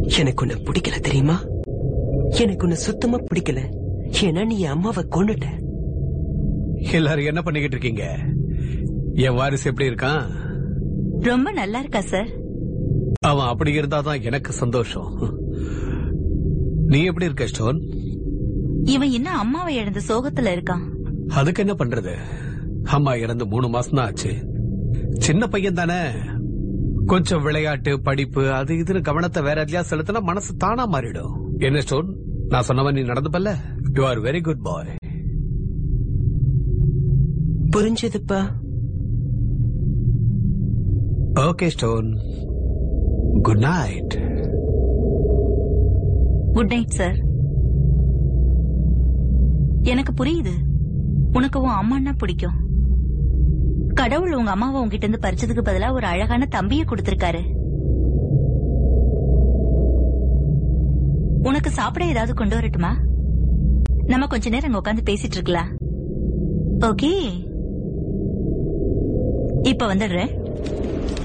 எனக்கு உன்னை பிடிக்கல தெரியுமா எனக்கு உன்னை சுத்தமா பிடிக்கல ஏன்னா நீ என் அம்மாவை கொண்டுட்ட எல்லாரும் என்ன பண்ணிக்கிட்டு இருக்கீங்க என் வாரிசு எப்படி இருக்கான் ரொம்ப நல்லா இருக்கா சார் அவன் அப்படி இருந்தாதான் எனக்கு சந்தோஷம் நீ எப்படி இருக்க ஸ்டோன் இவன் இன்னும் அம்மாவை இழந்த சோகத்துல இருக்கான் அதுக்கு என்ன பண்றது அம்மா இறந்து மூணு மாசம் தான் ஆச்சு சின்ன பையன் தானே கொஞ்சம் விளையாட்டு படிப்பு அது இதுன்னு கவனத்தை வேற எதுலயா செலுத்தினா மனசு தானா மாறிடும் என்ன ஸ்டோன் நான் சொன்னவன் நீ நடந்துப்பல்ல you are very good boy புரிஞ்சதுப்பா okay stone good night good night sir எனக்கு புரியுது உனக்கு உன் அம்மான்னா பிடிக்கும் கடவுள் உங்க அம்மாவை உங்ககிட்ட இருந்து பறிச்சதுக்கு பதிலா ஒரு அழகான தம்பிய கொடுத்திருக்காரு உனக்கு சாப்பிட ஏதாவது கொண்டு வரட்டுமா நம்ம கொஞ்ச நேரம் அங்க உட்காந்து பேசிட்டு இருக்கலாம் ஓகே இப்ப வந்துடுறேன்